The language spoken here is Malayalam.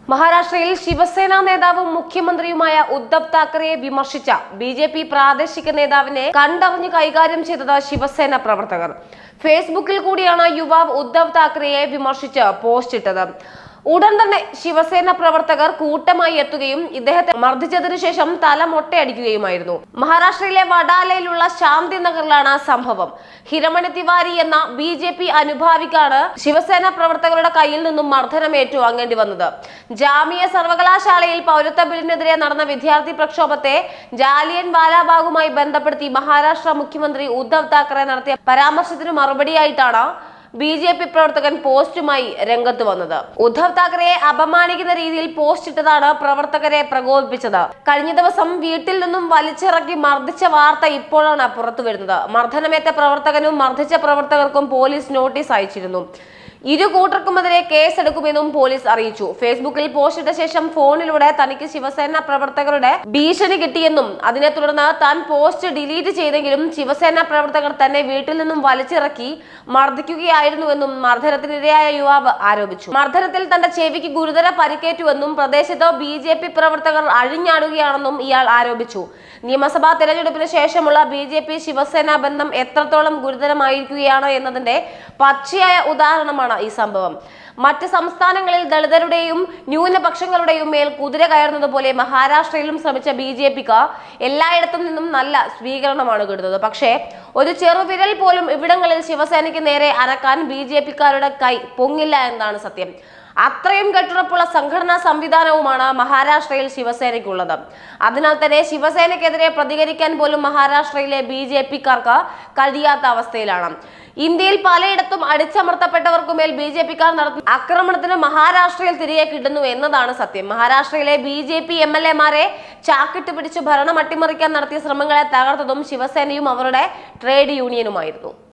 മഹാരാഷ്ട്രയിൽ ശിവസേന നേതാവും മുഖ്യമന്ത്രിയുമായ ഉദ്ധവ് താക്കറെയെ വിമർശിച്ച ബി ജെ പി പ്രാദേശിക നേതാവിനെ കണ്ടറിഞ്ഞ് കൈകാര്യം ചെയ്തത് ശിവസേന പ്രവർത്തകർ ഫേസ്ബുക്കിൽ കൂടിയാണ് യുവാവ് ഉദ്ധവ് താക്കറെയെ വിമർശിച്ച് പോസ്റ്റ് ഇട്ടത് ഉടൻ തന്നെ ശിവസേന പ്രവർത്തകർ കൂട്ടമായി എത്തുകയും ഇദ്ദേഹത്തെ മർദ്ദിച്ചതിനു ശേഷം തല മൊട്ടയടിക്കുകയുമായിരുന്നു മഹാരാഷ്ട്രയിലെ വഡാലയിലുള്ള ശാന്തി നഗറിലാണ് സംഭവം ഹിരമണി തിവാരി എന്ന ബി ജെ പി അനുഭാവിക്കാണ് ശിവസേന പ്രവർത്തകരുടെ കയ്യിൽ നിന്നും മർദ്ദനം ഏറ്റുവാങ്ങേണ്ടി വന്നത് ജാമിയ സർവകലാശാലയിൽ പൗരത്വ ബില്ലിനെതിരെ നടന്ന വിദ്യാർത്ഥി പ്രക്ഷോഭത്തെ ജാലിയൻ വാലാബാഗുമായി ബന്ധപ്പെടുത്തി മഹാരാഷ്ട്ര മുഖ്യമന്ത്രി ഉദ്ധവ് താക്കറെ നടത്തിയ പരാമർശത്തിന് മറുപടിയായിട്ടാണ് ബി ജെ പി പ്രവർത്തകൻ പോസ്റ്റുമായി രംഗത്ത് വന്നത് ഉദ്ധവ് താക്കറെയെ അപമാനിക്കുന്ന രീതിയിൽ പോസ്റ്റ് ഇട്ടതാണ് പ്രവർത്തകരെ പ്രകോപിപ്പിച്ചത് കഴിഞ്ഞ ദിവസം വീട്ടിൽ നിന്നും വലിച്ചിറക്കി മർദ്ദിച്ച വാർത്ത ഇപ്പോഴാണ് പുറത്തു വരുന്നത് മർദ്ദനമേറ്റ പ്രവർത്തകനും മർദ്ദിച്ച പ്രവർത്തകർക്കും പോലീസ് നോട്ടീസ് അയച്ചിരുന്നു ഇരു കൂട്ടർക്കുമെതിരെ കേസെടുക്കുമെന്നും പോലീസ് അറിയിച്ചു ഫേസ്ബുക്കിൽ പോസ്റ്റ് ഇട്ട ശേഷം ഫോണിലൂടെ തനിക്ക് ശിവസേന പ്രവർത്തകരുടെ ഭീഷണി കിട്ടിയെന്നും അതിനെ തുടർന്ന് താൻ പോസ്റ്റ് ഡിലീറ്റ് ചെയ്തെങ്കിലും ശിവസേന പ്രവർത്തകർ തന്നെ വീട്ടിൽ നിന്നും വലിച്ചിറക്കി മർദ്ദിക്കുകയായിരുന്നുവെന്നും മർദ്ദനത്തിനിരയായ യുവാവ് ആരോപിച്ചു മർദ്ദനത്തിൽ തന്റെ ചെവിക്ക് ഗുരുതര പരിക്കേറ്റുവെന്നും പ്രദേശത്ത് ബി ജെ പി പ്രവർത്തകർ അഴിഞ്ഞാടുകയാണെന്നും ഇയാൾ ആരോപിച്ചു നിയമസഭാ തെരഞ്ഞെടുപ്പിന് ശേഷമുള്ള ബി ജെ പി ശിവസേന ബന്ധം എത്രത്തോളം ഗുരുതരമായിരിക്കുകയാണ് എന്നതിന്റെ പച്ചയായ ഉദാഹരണമാണ് ഈ സംഭവം മറ്റ് സംസ്ഥാനങ്ങളിൽ ദളിതരുടെയും ന്യൂനപക്ഷങ്ങളുടെയും മേൽ കുതിര കയറുന്നതുപോലെ മഹാരാഷ്ട്രയിലും ശ്രമിച്ച ബി ജെ പിക്ക് എല്ലായിടത്തും നിന്നും നല്ല സ്വീകരണമാണ് കിട്ടുന്നത് പക്ഷേ ഒരു ചെറുവിരൽ പോലും ഇവിടങ്ങളിൽ ശിവസേനയ്ക്ക് നേരെ അനക്കാൻ ബി ജെ പിക്കാരുടെ കൈ പൊങ്ങില്ല എന്നതാണ് സത്യം അത്രയും കെട്ടുറപ്പുള്ള സംഘടനാ സംവിധാനവുമാണ് മഹാരാഷ്ട്രയിൽ ശിവസേനയ്ക്കുള്ളത് അതിനാൽ തന്നെ ശിവസേനയ്ക്കെതിരെ പ്രതികരിക്കാൻ പോലും മഹാരാഷ്ട്രയിലെ ബി ജെ പിക്കാർക്ക് കഴിയാത്ത അവസ്ഥയിലാണ് ഇന്ത്യയിൽ പലയിടത്തും അടിച്ചമർത്തപ്പെട്ടവർക്കുമേൽ ബി ജെ പിക്കാർ നടത്തുന്ന ആക്രമണത്തിന് മഹാരാഷ്ട്രയിൽ തിരികെ കിട്ടുന്നു എന്നതാണ് സത്യം മഹാരാഷ്ട്രയിലെ B J P M L എമാരെ ചാക്കിട്ട് പിടിച്ച് ഭരണം അട്ടിമറിക്കാൻ നടത്തിയ ശ്രമങ്ങളെ തകർത്തതും ശിവസേനയും അവരുടെ ട്രേഡ് യൂണിയനുമായിരുന്നു